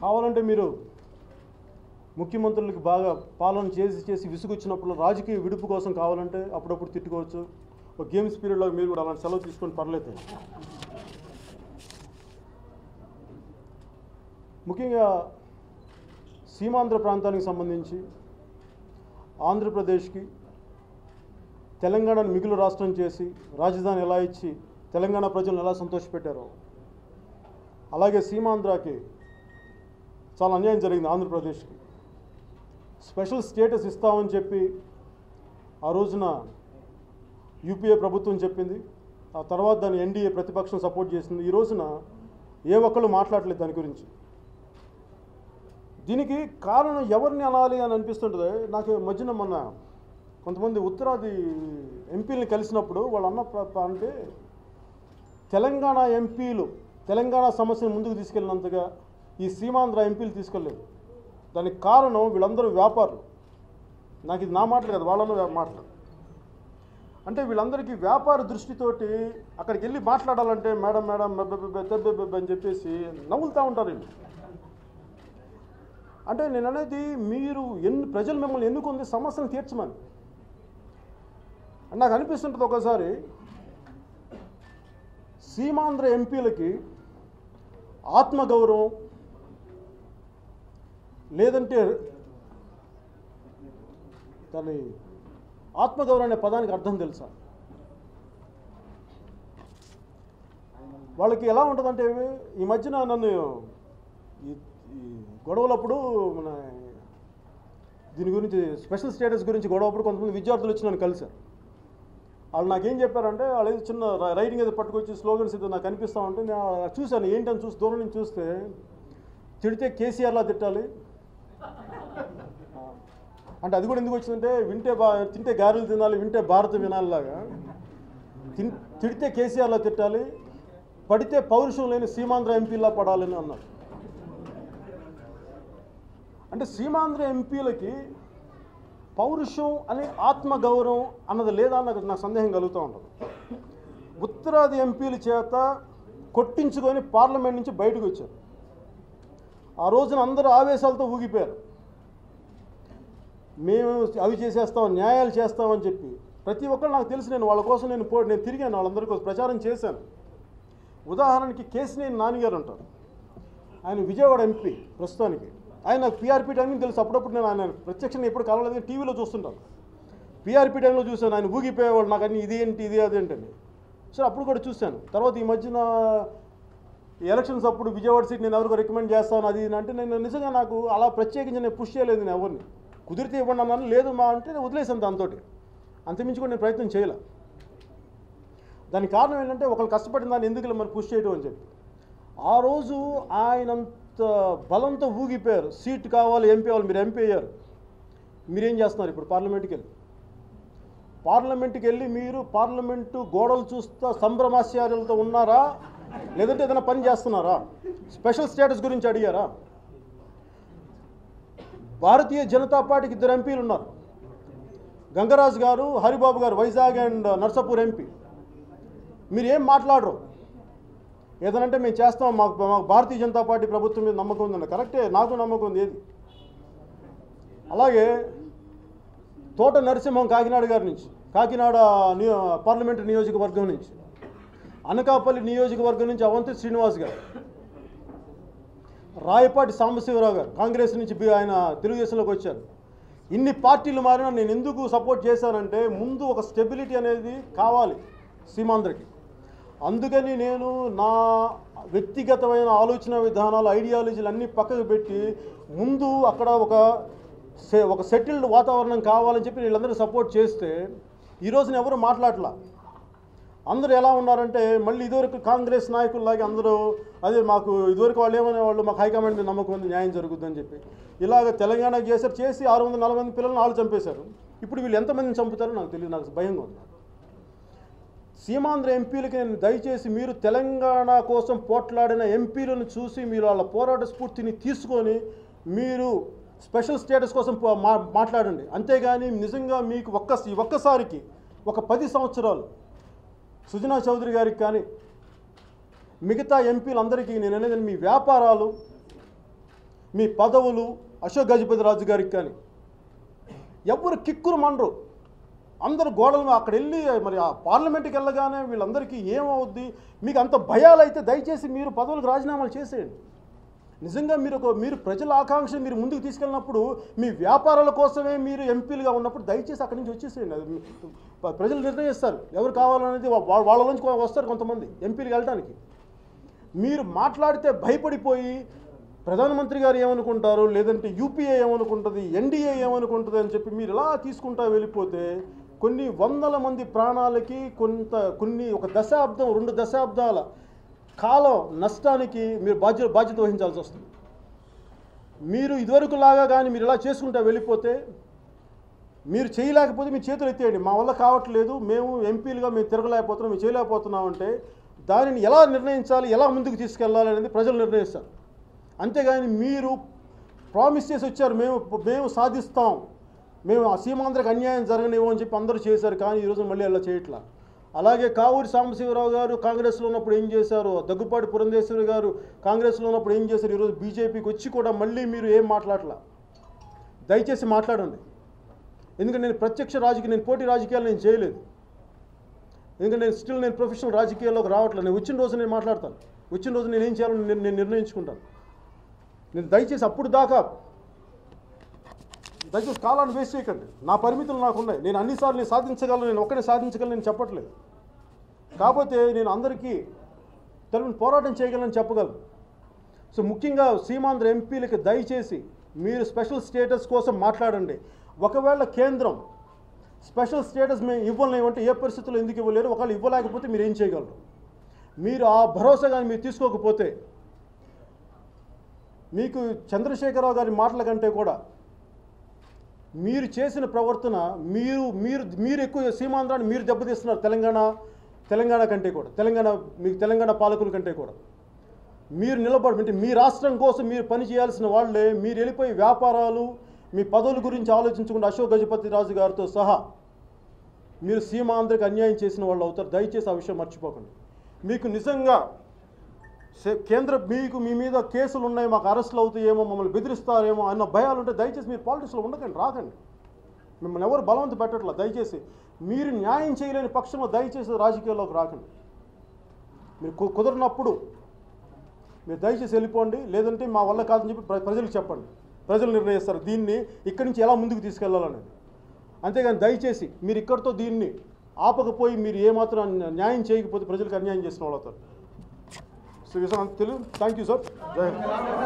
కావాలంటే మీరు ముఖ్యమంత్రులకి బాగా పాలన చేసి చేసి విసుగొచ్చినప్పుడు రాజకీయ విడుపు కోసం కావాలంటే అప్పుడప్పుడు తిట్టుకోవచ్చు ఒక గేమ్స్ పీరియడ్లో మీరు కూడా అలాంటి సెలవు తీసుకొని పర్లేదు ముఖ్యంగా సీమాంధ్ర ప్రాంతానికి సంబంధించి ఆంధ్రప్రదేశ్కి తెలంగాణను మిగులు రాష్ట్రం చేసి రాజధాని ఎలా ఇచ్చి తెలంగాణ ప్రజలను ఎలా సంతోషపెట్టారో అలాగే సీమాంధ్రకి చాలా అన్యాయం జరిగింది ఆంధ్రప్రదేశ్కి స్పెషల్ స్టేటస్ ఇస్తామని చెప్పి ఆ రోజున యూపీఏ ప్రభుత్వం చెప్పింది ఆ తర్వాత దాన్ని ఎన్డీఏ ప్రతిపక్షం సపోర్ట్ చేసింది ఈ రోజున ఏ ఒక్కళ్ళు మాట్లాడలేదు దాని గురించి దీనికి కారణం ఎవరిని అనాలి అని అనిపిస్తుంటుంది నాకు ఈ మధ్యన మొన్న కొంతమంది ఉత్తరాది ఎంపీలని కలిసినప్పుడు వాళ్ళు అన్న ప్ర- ప్ర- అంటే తెలంగాణ ఎంపీలు తెలంగాణ సమస్యను ముందుకు తీసుకెళ్ళినంతగా ఈ సీమాంధ్ర ఎంపీలు తీసుకెళ్ళలేదు దానికి కారణం వీళ్ళందరూ వ్యాపారులు నాకు ఇది నా మాటలు కదా వాళ్ళన్న వ్యా- మాటలు అంటే వీళ్ళందరికీ వ్యాపార దృష్టితోటి అక్కడికి వెళ్ళి మాట్లాడాలంటే మేడం మేడం బెబ్బ బెబ్బ తెబ్బ బెబ్బ అని చెప్పేసి నవ్వులుతూ ఉంటారు వీళ్ళు అంటే నేను అనేది మీరు ఎన్ని ప్రజలు మిమ్మల్ని ఎన్నుకుంది సమస్యను తీర్చమని నాకు అనిపిస్తుంటుంది ఒకసారి సీమాంధ్ర ఎంపీలకి ఆత్మగౌరవం లేదంటే దాని ఆత్మగౌరవం అనే పదానికి అర్థం తెలుసా వాళ్ళకి ఎలా ఉంటుందంటే ఈ మధ్యన నన్ను ఈ ఈ గొడవలప్పుడు మన దీని గురించి స్పెషల్ స్టేటస్ గురించి గొడవప్పుడు కొంతమంది విద్యార్థులు వచ్చి నన్ను కలిశారు వాళ్ళు నాకేం చెప్పారంటే వాళ్ళు ఏదో చిన్న ర- రైటింగ్ ఏదో పట్టుకొచ్చి స్లోగన్స్ ఏదో నాకు కనిపిస్తా ఉంటే నేను ఆ చూశాను ఏంటని చూసి దూరం నుంచి చూస్తే తిడితే కేసీఆర్లా తిట్టాలి ఆ, అంటే అది కూడా ఎందుకు వచ్చిందంటే వింటే బా తింటే గారెలు తినాలి వింటే భారత వినాలిలాగా తిన్ తిడితే కేసీఆర్లా తిట్టాలి పడితే పౌరుషం లేని సీమాంధ్ర ఎంపీలా పడాలని అన్నారు అంటే సీమాంధ్ర ఎంపీలకి పౌరుషం అనే ఆత్మగౌరవం అన్నది లేదా నాకు నాకు సందేహం కలుగుతూ ఉంటుంది ఉత్తరాది ఎంపీల చేత కొట్టించుకొని పార్లమెంట్ నుంచి బయటకు వచ్చారు ఆ రోజున అందరూ ఆవేశాలతో ఊగిపోయారు మేము అవి చేసేస్తాం న్యాయాలు చేస్తామని చెప్పి ప్రతి ఒక్కరు నాకు తెలిసి నేను వాళ్ళ కోసం నేను పో నేను తిరిగాను వాళ్ళందరి కోసం ప్రచారం చేశాను ఉదాహరణకి కేసినేని నానిగారు అంటారు ఆయన విజయవాడ ఎంపీ ప్రస్తుతానికి ఆయన నాకు పీఆర్పీ టైమింగ్ తెలుసు అప్పుడప్పుడు నేను ఆయన ప్రత్యక్షంగా ఎప్పుడు కలవలేదు కానీ టీవీలో చూస్తుంటాను పీఆర్పీ టైంలో చూశాను ఆయన ఊగిపోయేవాడు నాకు అన్ని ఇది ఏంటి ఇది అదేంటని సో అప్పుడు కూడా చూశాను తర్వాత ఈ మధ్యన ఈ ఎలక్షన్స్ అప్పుడు విజయవాడ సీట్ నేను ఎవరికి రికమెండ్ చేస్తాను అది ఇది అంటే నేను నిజంగా నాకు అలా ప్రత్యేకించి నేను పుష్ చేయలేదు నేను ఎవరిని కుదిరితే ఇవ్వండి అన్నాను లేదు మా అంటే నేను వదిలేసాను దాంతో అంతమించి కూడా నేను ప్రయత్నం చేయలే దానికి కారణం ఏంటంటే ఒకళ్ళు కష్టపడిన దాన్ని ఎందుకు మరి పుష్ చేయడం అని చెప్పి ఆ రోజు ఆయనంత బలంతో ఊగిపోయారు సీట్ కావాలి ఎంపీ అవ్వాలి మీరు ఎంపీ అయ్యారు మీరేం చేస్తున్నారు ఇప్పుడు పార్లమెంట్కి వెళ్ళి పార్లమెంట్కి వెళ్ళి మీరు పార్లమెంటు గోడలు చూస్తా సంభ్రమాశ్చర్యాలతో ఉన్నారా లేదంటే ఏదైనా పని చేస్తున్నారా స్పెషల్ స్టేటస్ గురించి అడిగారా భారతీయ జనతా పార్టీకి ఇద్దరు ఎంపీలు ఉన్నారు గంగరాజు గారు హరిబాబు గారు వైజాగ్ అండ్ నర్సాపూర్ ఎంపీ మీరు ఏం మాట్లాడరు ఏదనంటే మేము చేస్తాం మాకు మాకు భారతీయ జనతా పార్టీ ప్రభుత్వం మీద నమ్మకం ఉందండి కరెక్టే నాకు నమ్మకం ఉంది ఏది అలాగే తోట నరసింహం కాకినాడ గారి నుంచి కాకినాడ నియో పార్లమెంటు నియోజకవర్గం నుంచి అనకాపల్లి నియోజకవర్గం నుంచి అవంతి శ్రీనివాస్ గారు రాయపాటి సాంబశివరావు గారు కాంగ్రెస్ నుంచి బి- ఆయన తెలుగుదేశంలోకి వచ్చారు ఇన్ని పార్టీలు మారినా నేను ఎందుకు సపోర్ట్ చేశానంటే ముందు ఒక స్టెబిలిటీ అనేది కావాలి సీమాంధ్రకి అందుకని నేను నా వ్యక్తిగతమైన ఆలోచన విధానాలు ఐడియాలజీలు అన్నీ పక్కకు పెట్టి ముందు అక్కడ ఒక సె- ఒక సెటిల్డ్ వాతావరణం కావాలని చెప్పి వీళ్ళందరూ సపోర్ట్ చేస్తే ఈ రోజున ఎవరు మాట్లాడలా అందరూ ఎలా ఉన్నారంటే మళ్ళీ ఇదివరకు కాంగ్రెస్ నాయకుల్లాగే అందరూ అదే మాకు ఇదివరకు వాళ్ళు ఏమనే వాళ్ళు మాకు హైకమాండ్ మీద నమ్మకం ఉంది న్యాయం జరుగుతుందని చెప్పి ఇలాగ తెలంగాణకు చేశారు చేసి ఆరు వందల నలభై మంది పిల్లల్ని వాళ్ళు చంపేశారు ఇప్పుడు వీళ్ళు ఎంతమందిని చంపుతారో నాకు తెలియదు నాకు భయంగా ఉంది సీమాంధ్ర ఎంపీలకి నేను దయచేసి మీరు తెలంగాణ కోసం పోట్లాడిన ఎంపీలను చూసి మీరు వాళ్ళ పోరాట స్ఫూర్తిని తీసుకొని మీరు స్పెషల్ స్టేటస్ కోసం పో- మా మాట్లాడండి అంతేగాని నిజంగా మీకు ఒక్క ఈ ఒక్కసారికి ఒక పది సంవత్సరాలు సుజనా చౌదరి గారికి కానీ మిగతా ఎంపీలందరికీ నేను అనేది మీ వ్యాపారాలు మీ పదవులు అశోక్ గజపతి రాజు గారికి కానీ ఎవరు కిక్కురు మనరు అందరు గోడల మీద అక్కడ వెళ్ళి మరి ఆ పార్లమెంట్కి వెళ్ళగానే వీళ్ళందరికీ ఏమవుద్ది మీకు అంత భయాలు అయితే దయచేసి మీరు పదవులకు రాజీనామాలు చేసేయండి నిజంగా మీరు ఒక మీరు ప్రజల ఆకాంక్ష మీరు ముందుకు తీసుకెళ్ళినప్పుడు మీ వ్యాపారాల కోసమే మీరు ఎంపీలుగా ఉన్నప్పుడు దయచేసి అక్కడి నుంచి వచ్చేసేయండి అది మీ- ప- ప్రజలు నిర్ణయిస్తారు ఎవరు కావాలనేది వా- వా- వాళ్ళ నుంచి కొ- వస్తారు కొంతమంది ఎంపీలు వెళ్ళడానికి మీరు మాట్లాడితే భయపడిపోయి ప్రధానమంత్రి గారు ఏమనుకుంటారు లేదంటే యూపీఏ ఏమనుకుంటుంది ఎన్డీఏ ఏమనుకుంటుంది అని చెప్పి మీరు ఇలా తీసుకుంటా వెళ్ళిపోతే కొన్ని వందల మంది ప్రాణాలకి కొంత కొన్ని ఒక దశాబ్దం రెండు దశాబ్దాల కాలం నష్టానికి మీరు బాధ్యత బాధ్యత వహించాల్సి వస్తుంది మీరు ఇదివరకు లాగా కానీ మీరు ఇలా చేసుకుంటా వెళ్ళిపోతే మీరు చేయలేకపోతే మీ చేతులు ఎత్తేయండి మా వల్ల కావట్లేదు మేము ఎంపీలుగా మేము తిరగలేకపోతున్నాం మేము చేయలేకపోతున్నాం అంటే దానిని ఎలా నిర్ణయించాలి ఎలా ముందుకు తీసుకెళ్ళాలి అనేది ప్రజలు నిర్ణయిస్తారు అంతేగాని మీరు ప్రామిస్ చేసి వచ్చారు మేము మేము సాధిస్తాం మేము ఆ సీమాంధ్రకు అన్యాయం జరగనివ్వం అని చెప్పి అందరూ చేశారు కానీ ఈరోజు మళ్ళీ అలా చేయట్లా అలాగే కావూరి సాంబశివరావు గారు కాంగ్రెస్లో ఉన్నప్పుడు ఏం చేశారు దగ్గుపాటి పురంధేశ్వరి గారు కాంగ్రెస్లో ఉన్నప్పుడు ఏం చేశారు ఈరోజు బీజేపీకి వచ్చి కూడా మళ్ళీ మీరు ఏం మాట్లాడలా దయచేసి మాట్లాడండి ఎందుకంటే నేను ప్రత్యక్ష రాజకీయ నేను పోటీ రాజకీయాలు నేను చేయలేదు ఎందుకంటే నేను స్టిల్ నేను ప్రొఫెషనల్ రాజకీయాల్లోకి రావట్లేదు నేను వచ్చిన రోజు నేను మాట్లాడతాను వచ్చిన రోజు నేను ఏం చేయాలని నేను నేను నిర్ణయించుకుంటాను నేను దయచేసి అప్పుడు దాకా దయచేసి కాలాన్ని వేస్ట్ చేయకండి నా పరిమితులు నాకు ఉన్నాయి నేను అన్నిసార్లు నేను సాధించగలను నేను ఒక్కడే సాధించగలను నేను చెప్పట్లేదు కాకపోతే నేను అందరికీ తెలుగు పోరాటం చేయగలను చెప్పగలను సో ముఖ్యంగా సీమాంధ్ర ఎంపీలకి దయచేసి మీరు స్పెషల్ స్టేటస్ కోసం మాట్లాడండి ఒకవేళ కేంద్రం స్పెషల్ స్టేటస్ మేము ఇవ్వలేమంటే ఏ పరిస్థితుల్లో ఎందుకు ఇవ్వలేరు ఒకవేళ ఇవ్వలేకపోతే మీరు ఏం చేయగలరు మీరు ఆ భరోసా కానీ మీరు తీసుకోకపోతే మీకు చంద్రశేఖరరావు గారి మాటల కంటే కూడా మీరు చేసిన ప్రవర్తన మీరు మీరు మీరు ఎక్కువ సీమాంధ్రాన్ని మీరు దెబ్బతీస్తున్నారు తెలంగాణ తెలంగాణ కంటే కూడా తెలంగాణ మీకు తెలంగాణ పాలకుల కంటే కూడా మీరు నిలబడి అంటే మీ రాష్ట్రం కోసం మీరు పని చేయాల్సిన వాళ్ళే మీరు వెళ్ళిపోయి వ్యాపారాలు మీ పదవుల గురించి ఆలోచించకుండా అశోక్ గజపతి రాజు గారితో సహా మీరు సీమాంధ్రకి అన్యాయం చేసిన వాళ్ళు అవుతారు దయచేసి ఆ విషయం మర్చిపోకండి మీకు నిజంగా సే- కేంద్ర మీకు మీ మీద కేసులు ఉన్నాయి మాకు అరెస్టులు అవుతాయేమో మమ్మల్ని బెదిరిస్తారేమో అన్న భయాలు ఉంటే దయచేసి మీరు పాలిటిక్స్లో ఉండకండి రాకండి మిమ్మల్ని ఎవరు బలవంత పెట్టట్లా దయచేసి మీరు న్యాయం చేయలేని పక్షంలో దయచేసి రాజకీయాల్లోకి రాకండి మీరు కు- కుదరనప్పుడు మీరు దయచేసి వెళ్ళిపోండి లేదంటే మా వల్ల కాదని చెప్పి ప్ర- ప్రజలకు చెప్పండి ప్రజలు నిర్ణయిస్తారు దీన్ని ఇక్కడి నుంచి ఎలా ముందుకు తీసుకెళ్లాలనేది అంతేగాని దయచేసి మీరు ఇక్కడితో దీన్ని ఆపకపోయి మీరు ఏమాత్రం న్యాయం చేయకపోతే ప్రజలకు అన్యాయం చేసిన వాళ్ళు అవుతారు సో ఈ విషయం తెలుగు థ్యాంక్ యూ సార్ జై హింద్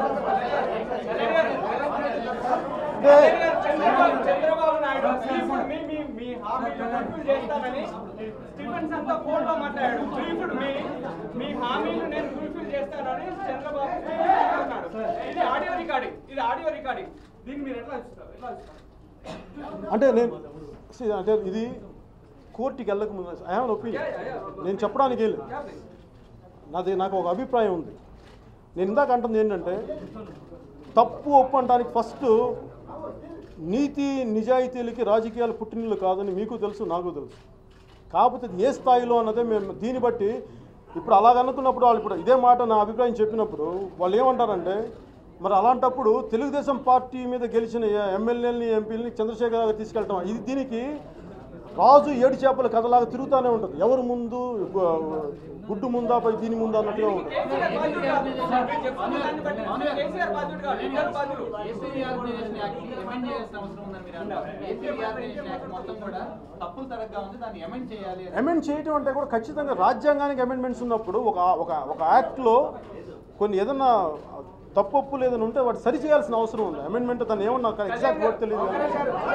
అంటే చంద్రబాబు చంద్రబాబు నాయుడు ఇప్పుడు మీ మీ మీ హామీలు ఫుల్ఫిల్ చేస్తానని స్టీఫెన్స్ అంతా ఫోన్లో మాట్లాడాడు ఇప్పుడు మీ మీ హామీలు నేను ఫుల్ఫిల్ చేస్తానని చంద్రబాబు అన్నాడు ఇది ఆడియో రికార్డింగ్ ఇది ఆడియో రికార్డింగ్ దీన్ని మీరు ఎట్లా ఇస్తారు ఎట్లా ఇస్తారు అంటే నేను see, అంటే ఇది కోర్టుకి వెళ్ళక ముందు ఐ హ్యావ్ ఒపీనియన్ నేను చెప్పడానికి వెళ్ళి నాది నాకు ఒక అభిప్రాయం ఉంది నేను ఇందాక అంటుంది ఏంటంటే తప్పు ఒప్పు అనడానికి ఫస్ట్ నీతి నిజాయితీలకి రాజకీయాలు పుట్టినీళ్ళు కాదని మీకు తెలుసు నాకు తెలుసు కాకపోతే ఇది ఏ స్థాయిలో అన్నదే మేము దీన్ని బట్టి ఇప్పుడు అలాగ అనుకున్నప్పుడు వాళ్ళు ఇప్పుడు ఇదే మాట నా అభిప్రాయం చెప్పినప్పుడు వాళ్ళు ఏమంటారంటే మరి అలాంటప్పుడు తెలుగుదేశం పార్టీ మీద గెలిచిన ఎమ్మెల్యేలని ఎంపీలని చంద్రశేఖరరావు తీసుకెళ్ళటం ఇది దీనికి రాజు ఏడు చేపల కథలాగా తిరుగుతూనే ఉంటుంది ఎవరు ముందు గు- గుడ్డు ముందా పై దీని ముందా అన్నట్టుగా ఉంటుంది కేసీఆర్ బాధ్యుడు కాదు. మీరు చెప్తున్న దాన్ని బట్టి కేసీఆర్ బాధ్యుడు కాదు ఇద్దరు బాధ్యులు ఏపీఆర్ రిజర్వేషన్ యాక్ట్ ని అమెండ్ చేయాల్సిన అవసరం ఉందని మీరు అన్నారు ఏపీఆర్ రిజర్వేషన్ యాక్ట్ మొత్తం కూడా తప్పులు తరగ్గా ఉంది దాన్ని అమెండ్ చేయాలి అని. అమెండ్ చేయటం అంటే కూడా ఖచ్చితంగా రాజ్యాంగానికి అమెండ్మెంట్స్ ఉన్నప్పుడు ఒక ఒక ఒక యాక్ట్లో కొన్ని ఏదన్నా తప్పొప్పులు ఏదైనా ఉంటే వాటి సరి చేయాల్సిన అవసరం ఉంది అమెండ్మెంట్ దాన్ని ఏమన్నా ఎగ్జాక్ట్ వర్డ్ తెలియదు కానీ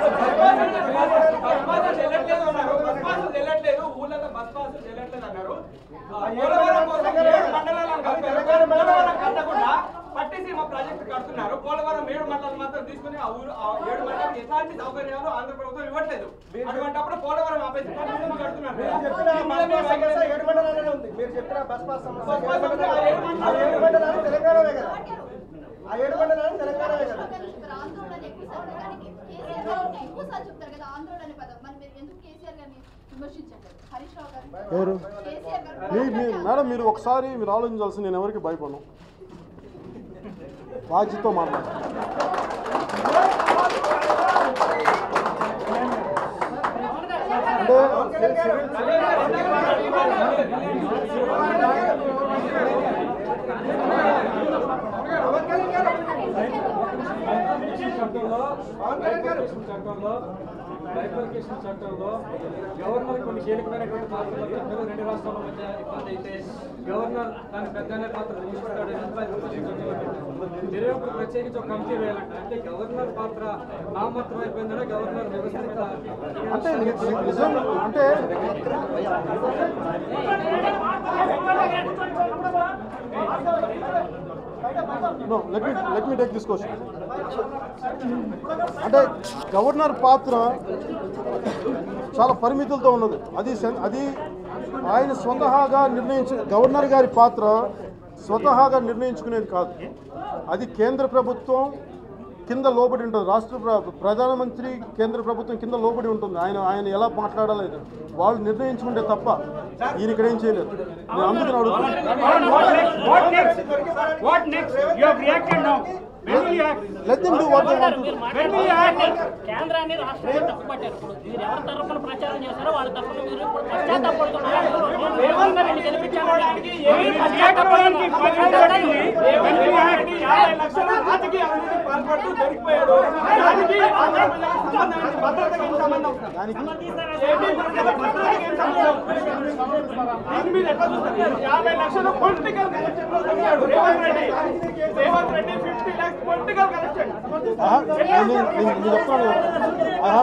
బస్ పాసులు చెల్లట్లేదు అన్నారు బస్ పాసులు చెల్లట్లేదు ఊళ్ళలో బస్ పాసులు చెల్లట్లేదు అన్నారు పోలవరం కోసం ఏడు మండలాలను కలిపారు పోలవరం కట్టకుండా పట్టిసీమ ప్రాజెక్టు కడుతున్నారు పోలవరం ఏడు మండలాలు మాత్రం తీసుకుని ఆ ఊరు ఆ ఏడు మండలాలకు ఎలాంటి సౌకర్యాలు ఆంధ్ర ప్రభుత్వం ఇవ్వట్లేదు అటువంటిప్పుడు పోలవరం ఆపేసి పట్టిసీమ కడుతున్నారు ఈ మండలం సమస్య ఏడు మండలాలనే ఉంది మీరు చెప్పిన బస్ పాస్ సమస్య బస్ పాస్ సమస్య ఆ ఏడు ఆ ఏడు మండలాలు తెలంగాణవే కదా ఆ ఏడు మండలాలు తెలంగాణవే కదా ఆందోళన ఎక్కువ సార్లు కానీ కేసీఆర్ గారు ఎక్కువ సార్లు చెప్తారు కదా ఆందోళన అనే పదం మరి మీరు ఎందుకు కేసీఆర్ గారిని విమర్శించట్లేదు హరీష్ రావు గారు ఎవరు కేసీఆర్ గారు మీ మీ మేడం మీరు ఒకసారి మీరు ఆలోచించాల్సి నేను ఎవరికి భయపడను బాధ్యతతో మాట్లాడతాను అంటే చట్టంలో బైఫర్కేషన్ చట్టంలో బైఫర్కేషన్ చట్టంలో గవర్నర్ కొన్ని కీలకమైనటువంటి పాత్రలు చెప్పారు రెండు రాష్ట్రాల మధ్య ఇబ్బంది అయితే గవర్నర్ దాని పెద్దనే పాత్ర తీసుకుంటాడు మీరు ఇప్పుడు ప్రత్యేకించి ఒక కమిటీ వేయాలంటే అంటే గవర్నర్ పాత్ర నామమాత్రం అయిపోయిందనే గవర్నర్ వ్యవస్థ మీద అంటే ని- నిజం అంటే no let me let me take this question అంటే గవర్నర్ పాత్ర చాలా పరిమితులతో ఉన్నది అది సెన్- అది ఆయన స్వతహాగా నిర్ణయించు గవర్నర్ గారి పాత్ర స్వతహాగా నిర్ణయించుకునేది కాదు అది కేంద్ర ప్రభుత్వం కింద లోబడి ఉంటుంది రాష్ట్ర ప్ర- ప్రధానమంత్రి కేంద్ర ప్రభుత్వం కింద లోబడి ఉంటుంది ఆయన ఆయన ఎలా మాట్లాడలేదు వాళ్ళు నిర్ణయించుకుంటే తప్ప ఈయన ఇక్కడ ఏం చేయలేదు నేను అందుకని అడుగుతున్నాను What next? What next? You have reacted now. When will you act? Let them do what they want మీరు మాట్లాడుతున్నారు కేంద్రాన్ని రాష్ట్రాన్ని తప్పుపట్టారు ఇప్పుడు మీరు ఎవరి తరఫున ప్రచారం చేస్తారో వాళ్ళ తరఫున మీరు ఇప్పుడు పశ్చాత్తాపడుతున్నారు నేను రేవంత్ రెడ్డిని గెలిపించాను ఏమీ పశ్చాత్తాపడుతున్నారు. యాభై లక్షల రాజకీయ అవినీతికి పాల్పడుతూ దొరికిపోయాడు. దానికి ఆంధ్రప్రదేశ్ సంబంధం ఏంటి? భద్రతకి ఏం సంబంధం? దానికి ఏపీ ప్రజల భద్రతకి ఏం సంబంధం? దీని మీద ఎట్లా చూస్తారు? యాభై లక్షలు పొలిటికల్ కలెక్షన్ లో దొరికాడు Revanth Reddy Revanth Reddy fifty lakhs political collection ఆహా, నేను నేను- నేను చెప్తాను ఆహా.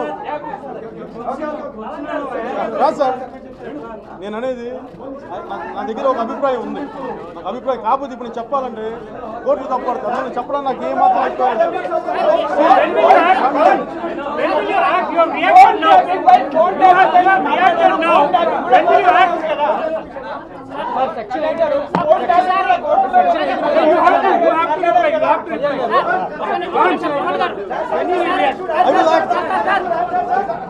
రాదు సార్ నేను అనేది నా- నా దగ్గర ఒక అభిప్రాయం ఉంది నాకు అభిప్రాయం కాకపోతే ఇప్పుడు నేను చెప్పాలంటే కోర్టులు తప్పడతాను నేను చెప్పడం నాకు ఏ మాత్రం అభిప్రాయం లేదు. ఒక్క నిమిషం, ఒక్క నిమిషం, మోహన్ గారు. I will act.